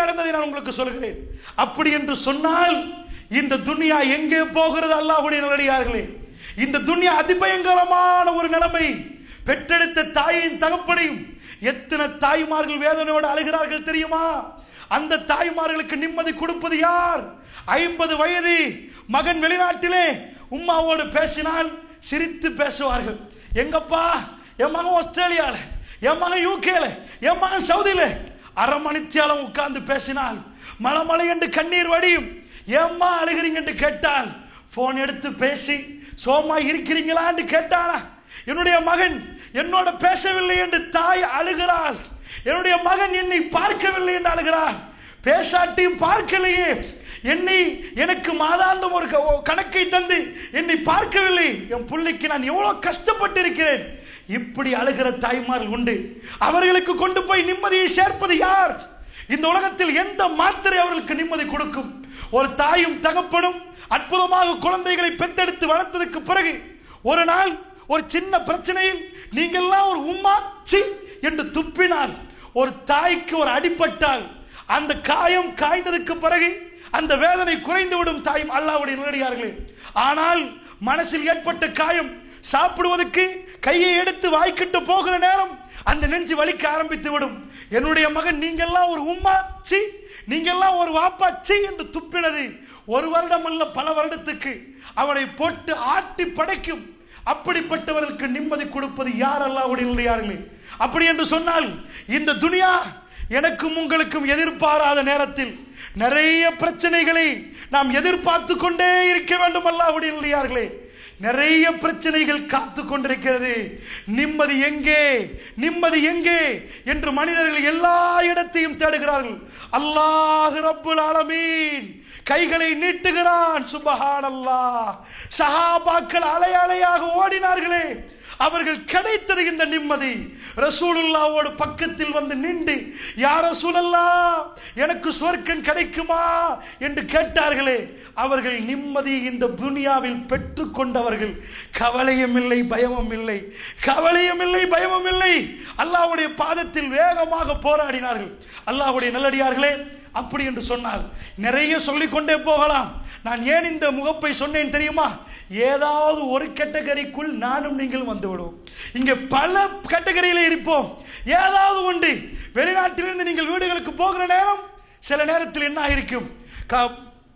நடந்ததை நான் உங்களுக்கு சொல்கிறேன் அப்படி என்று சொன்னால் இந்த துனியா எங்கே போகிறது அல்லாஹ்வுடைய நல்லடியார்களே இந்த துனியா அதிபயங்கரமான ஒரு நிலைமை பெற்றெடுத்த தாயின் தகப்பனையும் எத்தனை தாய்மார்கள் வேதனையோடு அழுகிறார்கள் தெரியுமா அந்த தாய்மார்களுக்கு நிம்மதி கொடுப்பது யார் ஐம்பது வயது மகன் வெளிநாட்டிலே உம்மாவோடு பேசினால் சிரித்து பேசுவார்கள் எங்கப்பா என் மகன் ஆஸ்திரேலியால என் மகன் யூகேல என் மகன் சவுதியில அரை மணித்தியாலம் உட்கார்ந்து பேசினால் மலை மலை என்று கண்ணீர் வடியும் ஏம்மா அழுகிறீங்க என்று கேட்டால் போன் எடுத்து பேசி சோமா இருக்கிறீங்களா என்று கேட்டானா என்னுடைய மகன் என்னோட பேசவில்லை என்று தாய் அழுகிறாள் என்னுடைய மகன் என்னை பார்க்கவில்லை என்று அழுகிறாள் பேசாட்டியும் பார்க்கலையே என்னை எனக்கு மாதாந்தம் ஒரு க- ஒரு கணக்கை தந்து என்னை பார்க்கவில்லை என் பிள்ளைக்கு நான் எவ்வளவு கஷ்டப்பட்டு இருக்கிறேன் இப்படி அழுகிற தாய்மார்கள் உண்டு அவர்களுக்கு கொண்டு போய் நிம்மதியை சேர்ப்பது யார் இந்த உலகத்தில் எந்த மாத்திரை அவர்களுக்கு நிம்மதி கொடுக்கும் ஒரு தாயும் தகப்பனும் அற்புதமாக குழந்தைகளை பெத்தெடுத்து வளர்த்ததுக்கு பிறகு ஒரு நாள் ஒரு சின்ன பிரச்சனையில் நீங்கள்லாம் ஒரு உம்மா சி என்று துப்பினால் ஒரு தாய்க்கு ஒரு அடிபட்டால் அந்த காயம் காய்ந்ததுக்கு பிறகு அந்த வேதனை குறைந்து விடும் தாயும் அல்லாவுடைய நேரடியார்களே ஆனால் மனசில் ஏற்பட்ட காயம் சாப்பிடுவதற்கு கையை எடுத்து வாய்க்கிட்டு போகிற நேரம் அந்த நெஞ்சு வலிக்க ஆரம்பித்து விடும் என்னுடைய மகன் நீங்கெல்லாம் ஒரு உம்மா சி நீங்கெல்லாம் ஒரு வாப்பா சி என்று துப்பினது ஒரு வருடம் அல்ல பல வருடத்துக்கு அவனை போட்டு ஆட்டி படைக்கும் அப்படிப்பட்டவர்களுக்கு நிம்மதி கொடுப்பது யார் அல்லாவுடைய யார்களே அப்படி என்று சொன்னால் இந்த துனியா எனக்கும் உங்களுக்கும் எதிர்பாராத நேரத்தில் நிறைய பிரச்சனைகளை நாம் எதிர்பார்த்து கொண்டே இருக்க வேண்டும் அல்லாவுடைய நல்லியார்களே நிறைய பிரச்சனைகள் காத்து கொண்டிருக்கிறது நிம்மதி எங்கே நிம்மதி எங்கே என்று மனிதர்கள் எல்லா இடத்தையும் தேடுகிறார்கள் அல்லாஹ் ரப்புல் ஆலமீன் கைகளை நீட்டுகிறான் சுபஹான் அல்லாஹ் சஹாபாக்கள் அலை அலையாக ஓடினார்களே அவர்கள் கிடைத்தது இந்த நிம்மதி ரசூலுல்லாவோடு பக்கத்தில் வந்து நின்று யார் ரசூலல்லா எனக்கு சொர்க்கம் கிடைக்குமா என்று கேட்டார்களே அவர்கள் நிம்மதி இந்த துனியாவில் பெற்றுக்கொண்டவர்கள் கவலையும் இல்லை பயமும் இல்லை கவலையும் இல்லை பயமும் இல்லை அல்லாஹ்வுடைய பாதத்தில் வேகமாக போராடினார்கள் அல்லாஹ்வுடைய நல்லடியார்களே அப்படி என்று சொன்னால் நிறைய சொல்லிக்கொண்டே போகலாம் நான் ஏன் இந்த முகப்பை சொன்னேன் தெரியுமா ஏதாவது ஒரு கேட்டகரிக்குள் நானும் நீங்கள் வந்து விடுவோம் இங்கே பல கேட்டகரியில இருப்போம் ஏதாவது உண்டு வெளிநாட்டிலிருந்து நீங்கள் வீடுகளுக்கு போகிற நேரம் சில நேரத்தில் என்ன ஆயிருக்கும் க-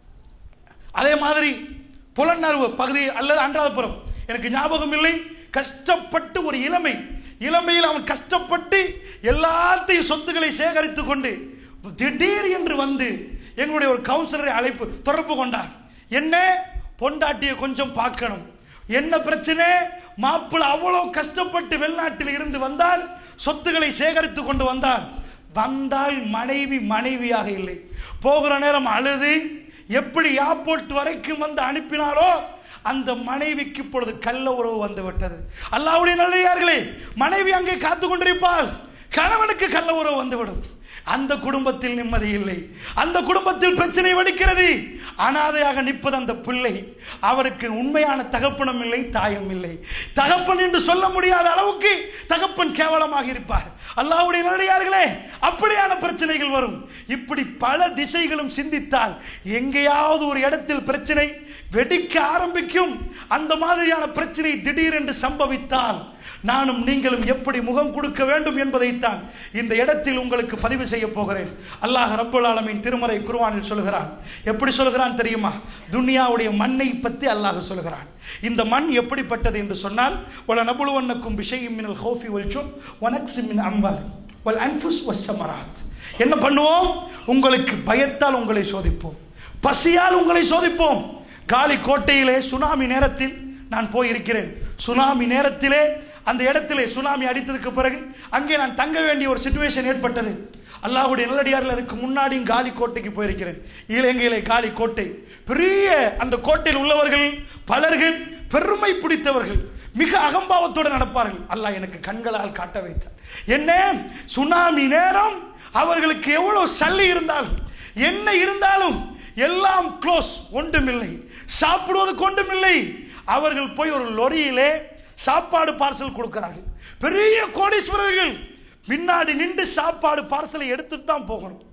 அதே மாதிரி புலனர்வு பகுதி அல்லது அன்றாதபுரம் எனக்கு ஞாபகம் இல்லை கஷ்டப்பட்டு ஒரு இளமை இளமையில் அவன் கஷ்டப்பட்டு எல்லாத்தையும் சொத்துக்களை சேகரித்துக் கொண்டு திடீர் என்று வந்து எங்களுடைய ஒரு கவுன்சிலரை அழைப்பு தொடர்பு கொண்டார் என்ன பொண்டாட்டியை கொஞ்சம் பார்க்கணும் என்ன பிரச்சனை மாப்பிள்ளை அவ்வளவு கஷ்டப்பட்டு வெளிநாட்டில் இருந்து வந்தால் சொத்துக்களை சேகரித்து கொண்டு வந்தார் வந்தால் மனைவி மனைவியாக இல்லை போகிற நேரம் அழுது எப்படி ஏர்போர்ட் வரைக்கும் வந்து அனுப்பினாரோ அந்த மனைவிக்கு இப்பொழுது கள்ள உறவு வந்து விட்டது அல்லாவுடைய நல்லையார்களே மனைவி அங்கே காத்து கொண்டிருப்பாள் கணவனுக்கு கள்ள உறவு வந்துவிடும் அந்த குடும்பத்தில் நிம்மதி இல்லை அந்த குடும்பத்தில் பிரச்சனை வெடிக்கிறது அனாதையாக நிற்பது அந்த பிள்ளை அவருக்கு உண்மையான தகப்பனும் இல்லை தாயும் இல்லை தகப்பன் என்று சொல்ல முடியாத அளவுக்கு தகப்பன் கேவலமாக இருப்பார் அல்லாஹ்வுடைய நல்லடியார்களே அப்படியான பிரச்சனைகள் வரும் இப்படி பல திசைகளும் சிந்தித்தால் எங்கேயாவது ஒரு இடத்தில் பிரச்சனை வெடிக்க ஆரம்பிக்கும் அந்த மாதிரியான பிரச்சனை திடீரென்று சம்பவித்தால் நானும் நீங்களும் எப்படி முகம் கொடுக்க வேண்டும் என்பதைத்தான் இந்த இடத்தில் உங்களுக்கு பதிவு செய்ய போகிறேன் அல்லாஹ் ரப்பல் ஆலமீன் திருமறை குர்ஆனில் சொல்கிறான் எப்படி சொல்கிறான் தெரியுமா துனியாவுடைய மண்ணை பற்றி அல்லாஹ் சொல்கிறான் இந்த மண் எப்படிப்பட்டது என்று சொன்னால் வல நபுலுவன்னக்கும் விஷயம் மினல் ஹௌஃபி வல் ஜும் வனக்ஸி மின் அம்வால் வல் அன்ஃபுஸ் வஸ்ஸமராத் என்ன பண்ணுவோம் உங்களுக்கு பயத்தால் உங்களை சோதிப்போம் பசியால் உங்களை சோதிப்போம் காலி கோட்டையிலே சுனாமி நேரத்தில் நான் போயிருக்கிறேன் சுனாமி நேரத்திலே அந்த இடத்திலே சுனாமி அடித்ததுக்கு பிறகு அங்கே நான் தங்க வேண்டிய ஒரு சுச்சுவேஷன் ஏற்பட்டது அல்லாஹ்வுடைய நல்லடியாரில் அதுக்கு முன்னாடியும் காலி கோட்டைக்கு போயிருக்கிறேன் இலங்கையிலே காலி கோட்டை பெரிய அந்த கோட்டையில் உள்ளவர்கள் பலர்கள் பெருமை பிடித்தவர்கள் மிக அகம்பாவத்தோடு நடப்பார்கள் அல்லாஹ் எனக்கு கண்களால் காட்ட வைத்தார் என்ன சுனாமி நேரம் அவர்களுக்கு எவ்வளவு சல்லி இருந்தாலும் என்ன இருந்தாலும் எல்லாம் க்ளோஸ் ஒன்றுமில்லை சாப்பிடுவதற்கு ஒன்றுமில்லை அவர்கள் போய் ஒரு லொரியிலே சாப்பாடு பார்சல் கொடுக்கிறார்கள் பெரிய கோடீஸ்வரர்கள் பின்னாடி நின்று சாப்பாடு பார்சலை எடுத்துட்டு தான் போகணும்